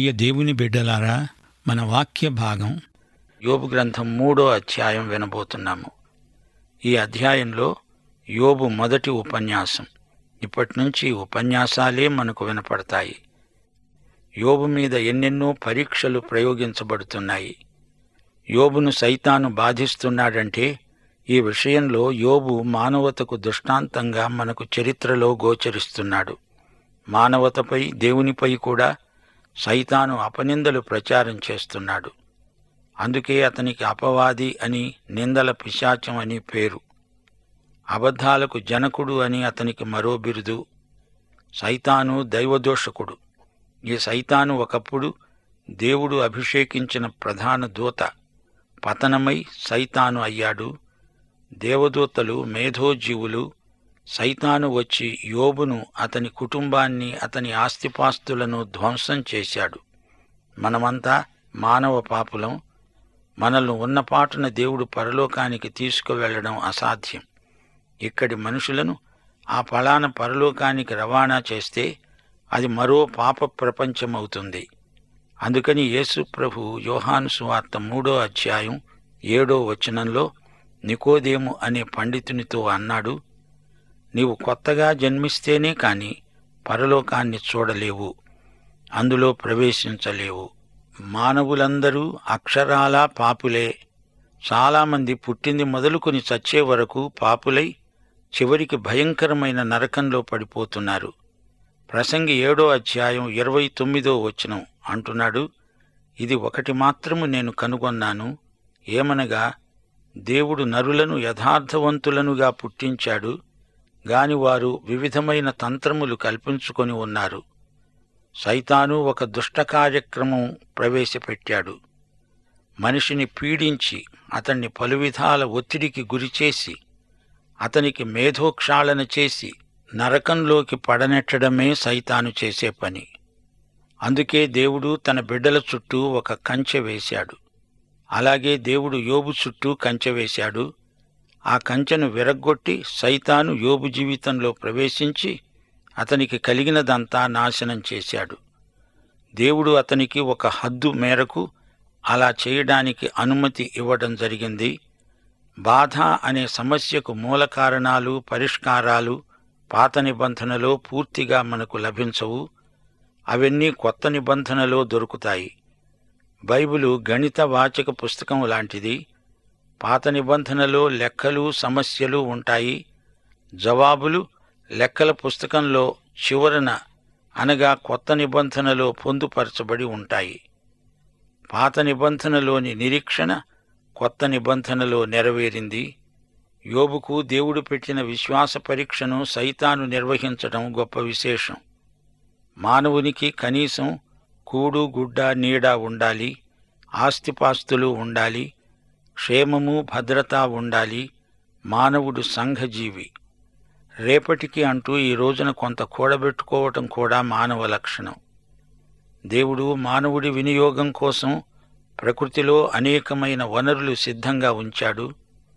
ప్రియ దేవుని బిడ్డలారా మన వాక్య భాగం యోబు గ్రంథం మూడో అధ్యాయం వినబోతున్నాము ఈ అధ్యాయంలో యోబు మొదటి ఉపన్యాసం ఇప్పటి నుంచి ఉపన్యాసాలే మనకు వినపడతాయి యోబు మీద ఎన్నెన్నో పరీక్షలు ప్రయోగించబడుతున్నాయి యోబును సైతాను బాధిస్తున్నాడంటే ఈ విషయంలో యోబు మానవతకు దృష్టాంతంగా మనకు చరిత్రలో గోచరిస్తున్నాడు మానవతపై దేవునిపై కూడా సైతాను అపనిందలు ప్రచారం చేస్తున్నాడు అందుకే అతనికి అపవాది అని నిందల పిశాచం అని పేరు అబద్ధాలకు జనకుడు అని అతనికి మరో బిరుదు సైతాను దైవదోషకుడు ఈ సైతాను ఒకప్పుడు దేవుడు అభిషేకించిన ప్రధాన దూత పతనమై సైతాను అయ్యాడు దేవదూతలు మేధోజీవులు సైతాను వచ్చి యోబును అతని కుటుంబాన్ని అతని ఆస్తిపాస్తులను ధ్వంసం చేశాడు మనమంతా మానవ పాపులం మనల్ని ఉన్నపాటున దేవుడు పరలోకానికి తీసుకువెళ్లడం అసాధ్యం ఇక్కడి మనుషులను ఆ ఫలాన పరలోకానికి రవాణా చేస్తే అది మరో పాప ప్రపంచమవుతుంది అందుకని యేసు ప్రభు యోహాను సువార్త మూడో అధ్యాయం ఏడో వచనంలో నికోదేము అనే పండితునితో అన్నాడు నీవు కొత్తగా జన్మిస్తేనే కాని పరలోకాన్ని చూడలేవు అందులో ప్రవేశించలేవు మానవులందరూ అక్షరాలా పాపులే చాలామంది పుట్టింది మొదలుకొని చచ్చే వరకు పాపులై చివరికి భయంకరమైన నరకంలో పడిపోతున్నారు ప్రసంగి ఏడో అధ్యాయం ఇరవై తొమ్మిదో వచనం అంటున్నాడు ఇది ఒకటి మాత్రము నేను కనుగొన్నాను ఏమనగా దేవుడు నరులను యథార్థవంతులనుగా పుట్టించాడు గాని వారు వివిధమైన తంత్రములు కల్పించుకొని ఉన్నారు సైతాను ఒక దుష్ట కార్యక్రమం ప్రవేశపెట్టాడు మనిషిని పీడించి అతన్ని పలు విధాల ఒత్తిడికి గురిచేసి అతనికి మేధోక్షాళన చేసి నరకంలోకి పడనెట్టడమే సైతాను చేసే పని అందుకే దేవుడు తన బిడ్డల చుట్టూ ఒక కంచె వేశాడు అలాగే దేవుడు యోబు చుట్టూ కంచె వేశాడు ఆ కంచెను విరగ్గొట్టి సైతాను యోబు జీవితంలో ప్రవేశించి అతనికి కలిగినదంతా నాశనం చేశాడు దేవుడు అతనికి ఒక హద్దు మేరకు అలా చేయడానికి అనుమతి ఇవ్వడం జరిగింది బాధ అనే సమస్యకు మూల కారణాలు పరిష్కారాలు పాత నిబంధనలో పూర్తిగా మనకు లభించవు అవన్నీ కొత్త నిబంధనలో దొరుకుతాయి బైబిలు గణిత వాచక పుస్తకం లాంటిది పాత నిబంధనలో లెక్కలు సమస్యలు ఉంటాయి జవాబులు లెక్కల పుస్తకంలో చివరన అనగా కొత్త నిబంధనలో పొందుపరచబడి ఉంటాయి పాత నిబంధనలోని నిరీక్షణ కొత్త నిబంధనలో నెరవేరింది యోబుకు దేవుడు పెట్టిన విశ్వాస పరీక్షను సైతాను నిర్వహించడం గొప్ప విశేషం మానవునికి కనీసం కూడు గుడ్డ నీడ ఉండాలి ఆస్తిపాస్తులు ఉండాలి క్షేమము భద్రత ఉండాలి మానవుడు సంఘజీవి రేపటికి అంటూ ఈ రోజున కొంత కూడబెట్టుకోవటం కూడా మానవ లక్షణం దేవుడు మానవుడి వినియోగం కోసం ప్రకృతిలో అనేకమైన వనరులు సిద్ధంగా ఉంచాడు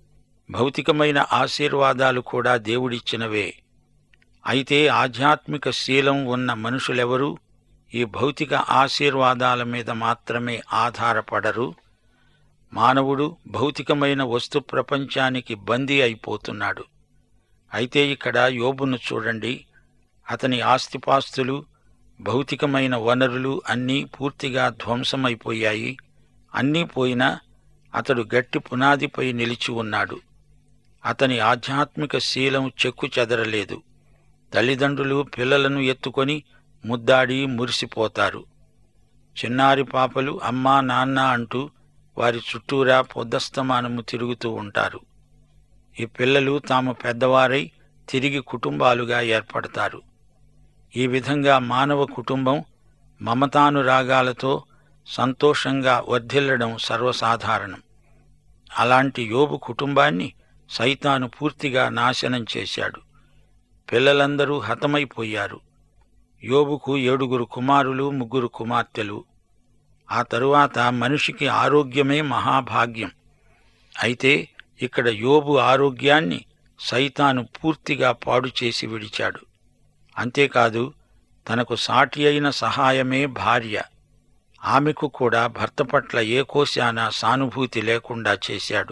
భౌతికమైన ఆశీర్వాదాలు కూడా దేవుడిచ్చినవే అయితే ఆధ్యాత్మిక శీలం ఉన్న మనుషులెవరూ ఈ భౌతిక ఆశీర్వాదాల మీద మాత్రమే ఆధారపడరు మానవుడు భౌతికమైన వస్తు ప్రపంచానికి బందీ అయిపోతున్నాడు అయితే ఇక్కడ యోబును చూడండి అతని ఆస్తిపాస్తులు భౌతికమైన వనరులు అన్నీ పూర్తిగా ధ్వంసమైపోయాయి అన్నీ పోయినా అతడు గట్టి పునాదిపై నిలిచి ఉన్నాడు అతని ఆధ్యాత్మిక శీలం చెక్కు చెదరలేదు తల్లిదండ్రులు పిల్లలను ఎత్తుకొని ముద్దాడి మురిసిపోతారు చిన్నారి పాపలు అమ్మా నాన్న అంటూ వారి చుట్టూరా పొద్దస్తమానము తిరుగుతూ ఉంటారు ఈ పిల్లలు తాము పెద్దవారై తిరిగి కుటుంబాలుగా ఏర్పడతారు ఈ విధంగా మానవ కుటుంబం మమతానురాగాలతో సంతోషంగా వర్ధిల్లడం సర్వసాధారణం అలాంటి యోబు కుటుంబాన్ని సైతాను పూర్తిగా నాశనం చేశాడు పిల్లలందరూ హతమైపోయారు యోబుకు ఏడుగురు కుమారులు ముగ్గురు కుమార్తెలు ఆ తరువాత మనిషికి ఆరోగ్యమే మహాభాగ్యం అయితే ఇక్కడ యోబు ఆరోగ్యాన్ని సైతాను పూర్తిగా పాడు చేసి విడిచాడు అంతేకాదు తనకు సాటి అయిన సహాయమే భార్య ఆమెకు కూడా భర్త పట్ల ఏ కోశాన సానుభూతి లేకుండా చేశాడు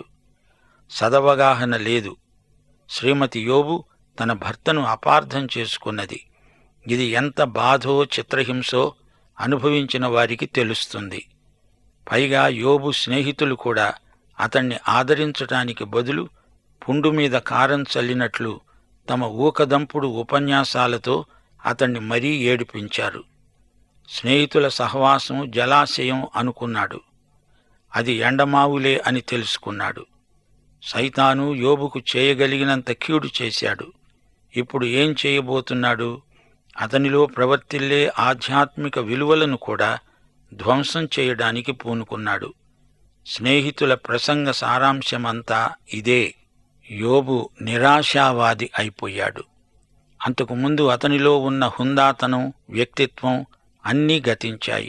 సదవగాహన లేదు శ్రీమతి యోబు తన భర్తను అపార్థం చేసుకున్నది ఇది ఎంత బాధో చిత్రహింసో అనుభవించిన వారికి తెలుస్తుంది పైగా యోబు స్నేహితులు కూడా అతణ్ణి ఆదరించటానికి బదులు పుండు మీద కారం చల్లినట్లు తమ ఊకదంపుడు ఉపన్యాసాలతో అతణ్ణి మరీ ఏడిపించారు స్నేహితుల సహవాసం జలాశయం అనుకున్నాడు అది ఎండమావులే అని తెలుసుకున్నాడు సైతాను యోబుకు చేయగలిగినంత కీడు చేశాడు ఇప్పుడు ఏం చేయబోతున్నాడు అతనిలో ప్రవర్తిల్లే ఆధ్యాత్మిక విలువలను కూడా ధ్వంసం చేయడానికి పూనుకున్నాడు స్నేహితుల ప్రసంగ సారాంశమంతా ఇదే యోబు నిరాశావాది అయిపోయాడు అంతకుముందు అతనిలో ఉన్న హుందాతనం వ్యక్తిత్వం అన్నీ గతించాయి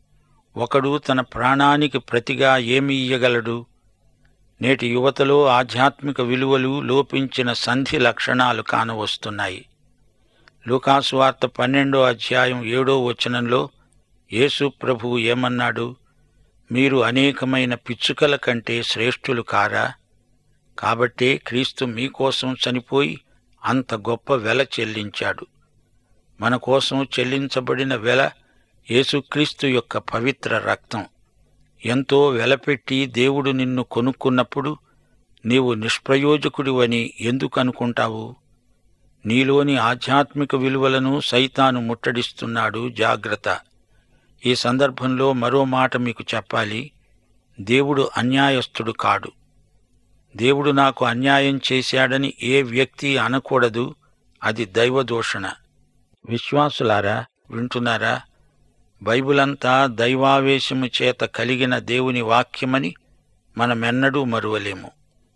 ఒకడు తన ప్రాణానికి ప్రతిగా ఏమి ఇయ్యగలడు నేటి యువతలో ఆధ్యాత్మిక విలువలు లోపించిన సంధి లక్షణాలు కానవస్తున్నాయి లూకాసు వార్త పన్నెండో అధ్యాయం ఏడో వచనంలో యేసు ప్రభువు ఏమన్నాడు మీరు అనేకమైన పిచ్చుకల కంటే శ్రేష్ఠులు కారా కాబట్టే క్రీస్తు మీకోసం చనిపోయి అంత గొప్ప వెల చెల్లించాడు మన కోసం చెల్లించబడిన వెల యేసుక్రీస్తు యొక్క పవిత్ర రక్తం ఎంతో వెలపెట్టి దేవుడు నిన్ను కొనుక్కున్నప్పుడు నీవు నిష్ప్రయోజకుడివని ఎందుకు అనుకుంటావు నీలోని ఆధ్యాత్మిక విలువలను సైతాను ముట్టడిస్తున్నాడు జాగ్రత్త ఈ సందర్భంలో మరో మాట మీకు చెప్పాలి దేవుడు అన్యాయస్థుడు కాడు దేవుడు నాకు అన్యాయం చేశాడని ఏ వ్యక్తి అనకూడదు అది దైవదూషణ విశ్వాసులారా వింటున్నారా బైబిలంతా దైవావేశము చేత కలిగిన దేవుని వాక్యమని మనమెన్నడూ మరువలేము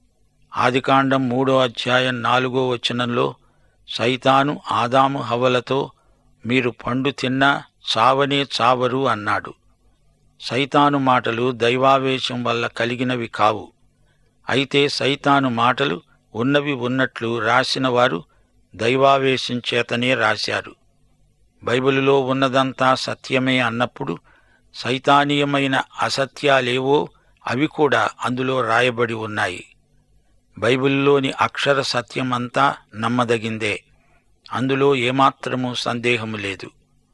ఆదికాండం మూడో అధ్యాయం నాలుగో వచనంలో సైతాను ఆదాము హవలతో మీరు పండు తిన్నా చావనే చావరు అన్నాడు సైతాను మాటలు దైవావేశం వల్ల కలిగినవి కావు అయితే సైతాను మాటలు ఉన్నవి ఉన్నట్లు రాసిన వారు దైవావేశం చేతనే రాశారు బైబిలులో ఉన్నదంతా సత్యమే అన్నప్పుడు సైతానీయమైన అసత్యాలేవో అవి కూడా అందులో రాయబడి ఉన్నాయి బైబిల్లోని అక్షర సత్యమంతా నమ్మదగిందే అందులో ఏమాత్రమూ సందేహము లేదు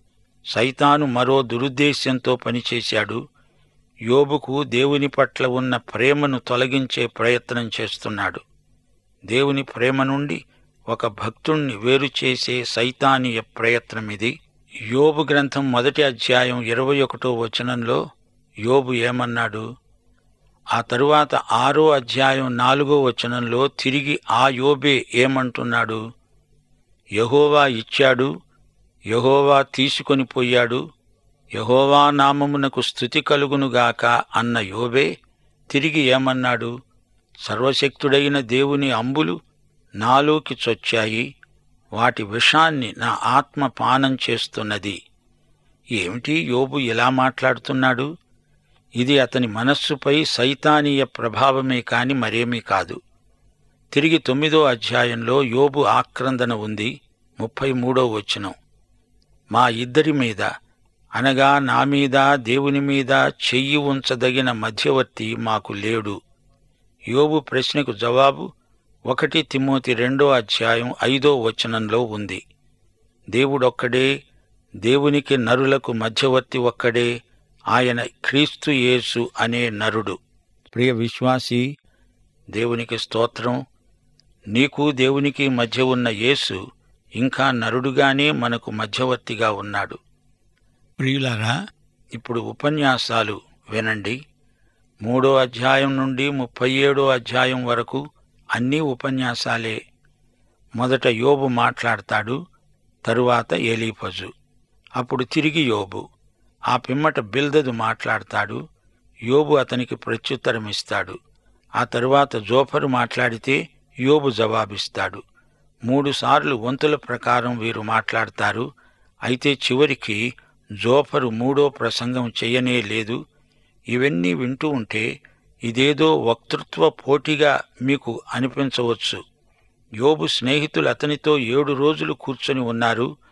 సైతాను మరో దురుద్దేశ్యంతో పనిచేశాడు యోబుకు దేవుని పట్ల ఉన్న ప్రేమను తొలగించే ప్రయత్నం చేస్తున్నాడు దేవుని ప్రేమ నుండి ఒక భక్తుణ్ణి వేరు చేసే సైతానీయ ప్రయత్నమిది యోబు గ్రంథం మొదటి అధ్యాయం ఇరవై ఒకటో వచనంలో యోబు ఏమన్నాడు ఆ తరువాత ఆరో అధ్యాయం నాలుగో వచనంలో తిరిగి ఆ యోబే ఏమంటున్నాడు యహోవా ఇచ్చాడు యహోవా తీసుకొని పోయాడు యహోవా నామమునకు స్థుతి కలుగునుగాక అన్న యోబే తిరిగి ఏమన్నాడు సర్వశక్తుడైన దేవుని అంబులు నాలోకి చొచ్చాయి వాటి విషాన్ని నా ఆత్మ పానం చేస్తున్నది ఏమిటి యోబు ఇలా మాట్లాడుతున్నాడు ఇది అతని మనస్సుపై సైతానీయ ప్రభావమే కాని మరేమీ కాదు తిరిగి తొమ్మిదో అధ్యాయంలో యోబు ఆక్రందన ఉంది ముప్పై మూడో వచనం మా ఇద్దరి మీద అనగా నా మీద దేవుని మీద చెయ్యి ఉంచదగిన మధ్యవర్తి మాకు లేడు యోబు ప్రశ్నకు జవాబు ఒకటి తిమోతి రెండో అధ్యాయం ఐదో వచనంలో ఉంది దేవుడొక్కడే దేవునికి నరులకు మధ్యవర్తి ఒక్కడే ఆయన క్రీస్తు యేసు అనే నరుడు ప్రియ విశ్వాసి దేవునికి స్తోత్రం నీకు దేవునికి మధ్య ఉన్న యేసు ఇంకా నరుడుగానే మనకు మధ్యవర్తిగా ఉన్నాడు ప్రియులారా ఇప్పుడు ఉపన్యాసాలు వినండి మూడో అధ్యాయం నుండి ముప్పై ఏడో అధ్యాయం వరకు అన్నీ ఉపన్యాసాలే మొదట యోబు మాట్లాడతాడు తరువాత ఏలీఫజు అప్పుడు తిరిగి యోబు ఆ పిమ్మట బిల్దదు మాట్లాడతాడు యోబు అతనికి ప్రత్యుత్తరమిస్తాడు ఆ తరువాత జోఫరు మాట్లాడితే యోబు జవాబిస్తాడు మూడుసార్లు వంతుల ప్రకారం వీరు మాట్లాడతారు అయితే చివరికి జోఫరు మూడో ప్రసంగం చెయ్యనే లేదు ఇవన్నీ వింటూ ఉంటే ఇదేదో వక్తృత్వ పోటీగా మీకు అనిపించవచ్చు యోబు స్నేహితులు అతనితో ఏడు రోజులు కూర్చొని ఉన్నారు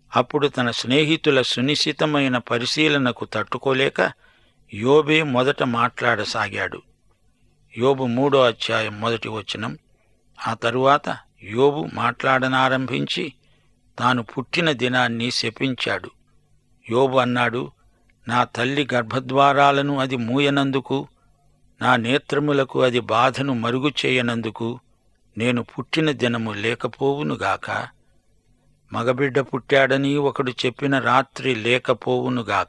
అప్పుడు తన స్నేహితుల సునిశ్చితమైన పరిశీలనకు తట్టుకోలేక యోబే మొదట మాట్లాడసాగాడు యోబు మూడో అధ్యాయం మొదటి వచనం ఆ తరువాత యోబు మాట్లాడనారంభించి తాను పుట్టిన దినాన్ని శపించాడు యోబు అన్నాడు నా తల్లి గర్భద్వారాలను అది మూయనందుకు నా నేత్రములకు అది బాధను మరుగు చేయనందుకు నేను పుట్టిన దినము లేకపోవునుగాక మగబిడ్డ పుట్టాడని ఒకడు చెప్పిన రాత్రి లేకపోవునుగాక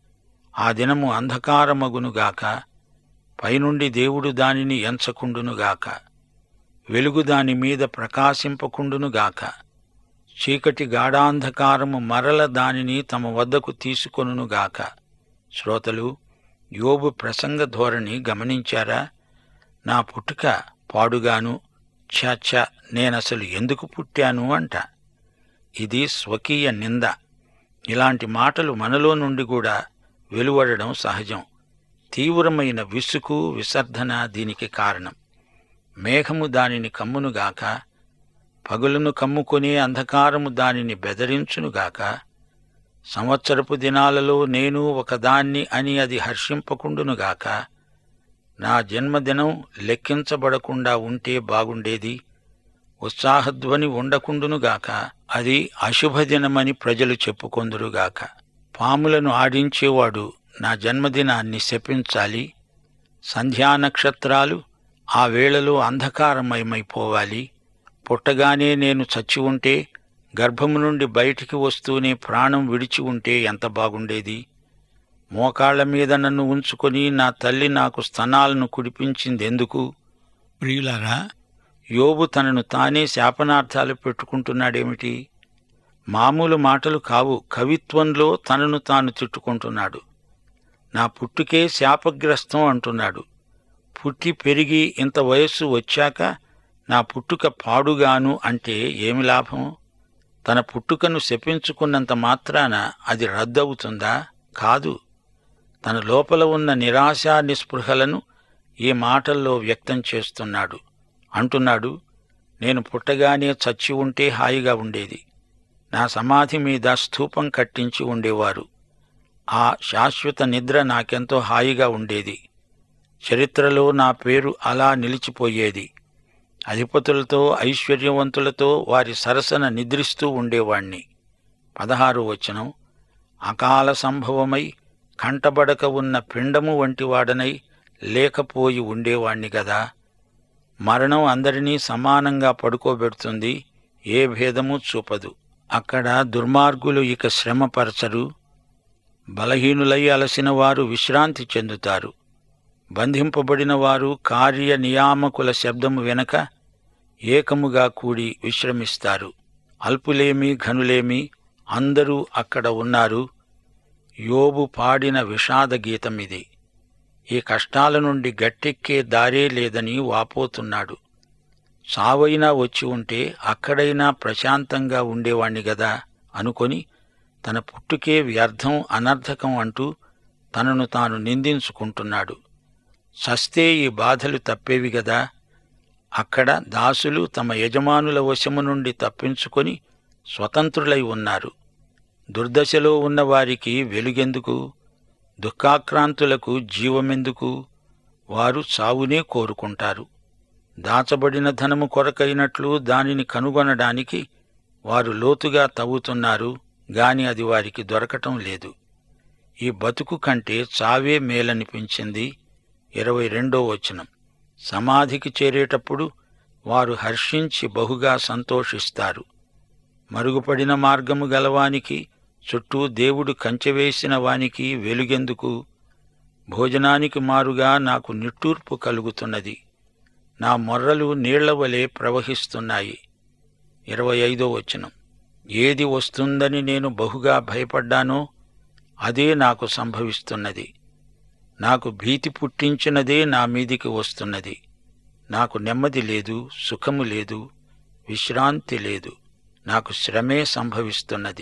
ఆ దినము అంధకారమగునుగాక పైనుండి దేవుడు దానిని ఎంచకుండునుగాక వెలుగు దాని మీద ప్రకాశింపకుండునుగాక చీకటి గాఢాంధకారము మరల దానిని తమ వద్దకు తీసుకొనుగాక శ్రోతలు యోబు ప్రసంగ ధోరణి గమనించారా నా పుట్టుక పాడుగాను ఛ నేనసలు ఎందుకు పుట్టాను అంట ఇది స్వకీయ నింద ఇలాంటి మాటలు మనలో నుండి కూడా వెలువడడం సహజం తీవ్రమైన విసుగు విసర్ధన దీనికి కారణం మేఘము దానిని కమ్మునుగాక పగులను కమ్ముకొని అంధకారము దానిని బెదరించునుగాక సంవత్సరపు దినాలలో నేను ఒకదాన్ని అని అది హర్షింపకుండునుగాక నా జన్మదినం లెక్కించబడకుండా ఉంటే బాగుండేది ఉత్సాహధ్వని ఉండకుండునుగాక అది అశుభదినమని ప్రజలు చెప్పుకొందురుగాక పాములను ఆడించేవాడు నా జన్మదినాన్ని శపించాలి సంధ్యానక్షత్రాలు ఆ వేళలో అంధకారమయమైపోవాలి పుట్టగానే నేను చచ్చి ఉంటే గర్భము నుండి బయటికి వస్తూనే ప్రాణం విడిచి ఉంటే ఎంత బాగుండేది మోకాళ్ల మీద నన్ను ఉంచుకొని నా తల్లి నాకు స్తనాలను కుడిపించిందెందుకు ప్రియులారా యోబు తనను తానే శాపనార్థాలు పెట్టుకుంటున్నాడేమిటి మామూలు మాటలు కావు కవిత్వంలో తనను తాను తిట్టుకుంటున్నాడు నా పుట్టుకే శాపగ్రస్తం అంటున్నాడు పుట్టి పెరిగి ఇంత వయస్సు వచ్చాక నా పుట్టుక పాడుగాను అంటే ఏమి లాభం తన పుట్టుకను శపించుకున్నంత మాత్రాన అది రద్దవుతుందా కాదు తన లోపల ఉన్న నిరాశా నిస్పృహలను ఈ మాటల్లో వ్యక్తం చేస్తున్నాడు అంటున్నాడు నేను పుట్టగానే చచ్చి ఉంటే హాయిగా ఉండేది నా సమాధి మీద స్థూపం కట్టించి ఉండేవారు ఆ శాశ్వత నిద్ర నాకెంతో హాయిగా ఉండేది చరిత్రలో నా పేరు అలా నిలిచిపోయేది అధిపతులతో ఐశ్వర్యవంతులతో వారి సరసన నిద్రిస్తూ ఉండేవాణ్ణి పదహారు వచనం అకాల సంభవమై కంటబడక ఉన్న పిండము వంటివాడనై లేకపోయి ఉండేవాణ్ణి గదా మరణం అందరినీ సమానంగా పడుకోబెడుతుంది ఏ భేదము చూపదు అక్కడ దుర్మార్గులు ఇక శ్రమపరచరు బలహీనులై అలసిన వారు విశ్రాంతి చెందుతారు బంధింపబడిన వారు కార్య నియామకుల శబ్దము వెనక ఏకముగా కూడి విశ్రమిస్తారు అల్పులేమి ఘనులేమి అందరూ అక్కడ ఉన్నారు యోబు పాడిన విషాద గీతమిది ఈ కష్టాల నుండి గట్టెక్కే దారే లేదని వాపోతున్నాడు సావైనా వచ్చి ఉంటే అక్కడైనా ప్రశాంతంగా ఉండేవాణ్ణి గదా అనుకొని తన పుట్టుకే వ్యర్థం అనర్థకం అంటూ తనను తాను నిందించుకుంటున్నాడు సస్తే ఈ బాధలు తప్పేవి గదా అక్కడ దాసులు తమ యజమానుల వశము నుండి తప్పించుకొని స్వతంత్రులై ఉన్నారు దుర్దశలో ఉన్న వారికి వెలుగెందుకు దుఃఖాక్రాంతులకు జీవమెందుకు వారు చావునే కోరుకుంటారు దాచబడిన ధనము కొరకైనట్లు దానిని కనుగొనడానికి వారు లోతుగా తవ్వుతున్నారు గాని అది వారికి దొరకటం లేదు ఈ బతుకు కంటే చావే మేలనిపించింది ఇరవై రెండో వచనం సమాధికి చేరేటప్పుడు వారు హర్షించి బహుగా సంతోషిస్తారు మరుగుపడిన మార్గము గలవానికి చుట్టూ దేవుడు కంచెవేసిన వానికి వెలుగెందుకు భోజనానికి మారుగా నాకు నిట్టూర్పు కలుగుతున్నది నా మొర్రలు నీళ్లవలే ప్రవహిస్తున్నాయి ఇరవై ఐదో వచనం ఏది వస్తుందని నేను బహుగా భయపడ్డానో అదే నాకు సంభవిస్తున్నది నాకు భీతి పుట్టించినదే నా మీదికి వస్తున్నది నాకు నెమ్మది లేదు సుఖము లేదు విశ్రాంతి లేదు నాకు శ్రమే సంభవిస్తున్నది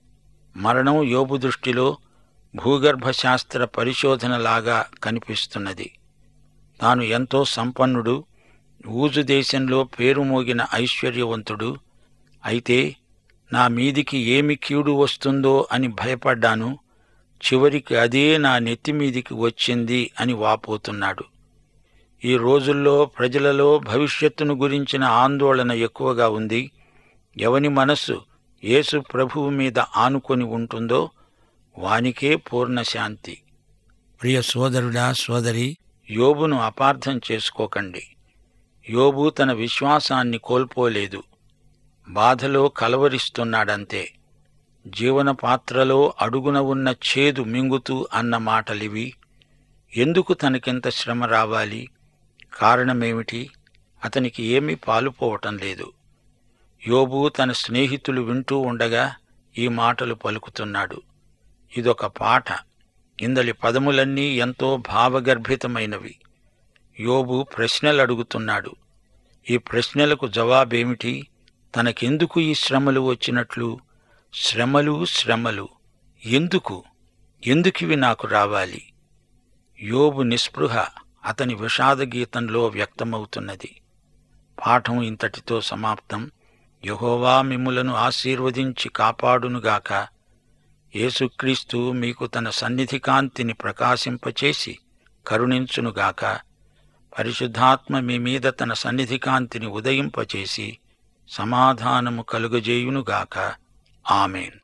మరణం యోబు దృష్టిలో భూగర్భ శాస్త్ర పరిశోధనలాగా కనిపిస్తున్నది తాను ఎంతో సంపన్నుడు ఊజు దేశంలో పేరు మోగిన ఐశ్వర్యవంతుడు అయితే నా మీదికి ఏమి కీడు వస్తుందో అని భయపడ్డాను చివరికి అదే నా నెత్తిమీదికి వచ్చింది అని వాపోతున్నాడు ఈ రోజుల్లో ప్రజలలో భవిష్యత్తును గురించిన ఆందోళన ఎక్కువగా ఉంది ఎవని మనస్సు యేసు ప్రభువు మీద ఆనుకొని ఉంటుందో వానికే పూర్ణ శాంతి ప్రియ సోదరుడా సోదరి యోబును అపార్థం చేసుకోకండి యోబు తన విశ్వాసాన్ని కోల్పోలేదు బాధలో కలవరిస్తున్నాడంతే జీవన పాత్రలో అడుగున ఉన్న చేదు మింగుతూ అన్న మాటలివి ఎందుకు తనకింత శ్రమ రావాలి కారణమేమిటి అతనికి ఏమీ పాలుపోవటం లేదు యోబు తన స్నేహితులు వింటూ ఉండగా ఈ మాటలు పలుకుతున్నాడు ఇదొక పాట ఇందలి పదములన్నీ ఎంతో భావగర్భితమైనవి యోబు ప్రశ్నలు అడుగుతున్నాడు ఈ ప్రశ్నలకు జవాబేమిటి తనకెందుకు ఈ శ్రమలు వచ్చినట్లు శ్రమలు శ్రమలు ఎందుకు ఎందుకివి నాకు రావాలి యోబు నిస్పృహ అతని విషాద గీతంలో వ్యక్తమవుతున్నది పాఠం ఇంతటితో సమాప్తం యహోవా మిమ్ములను ఆశీర్వదించి కాపాడునుగాక యేసుక్రీస్తు మీకు తన సన్నిధి కాంతిని ప్రకాశింపచేసి కరుణించునుగాక పరిశుద్ధాత్మ మీ మీద తన సన్నిధి కాంతిని ఉదయింపచేసి సమాధానము కలుగజేయునుగాక ఆమెన్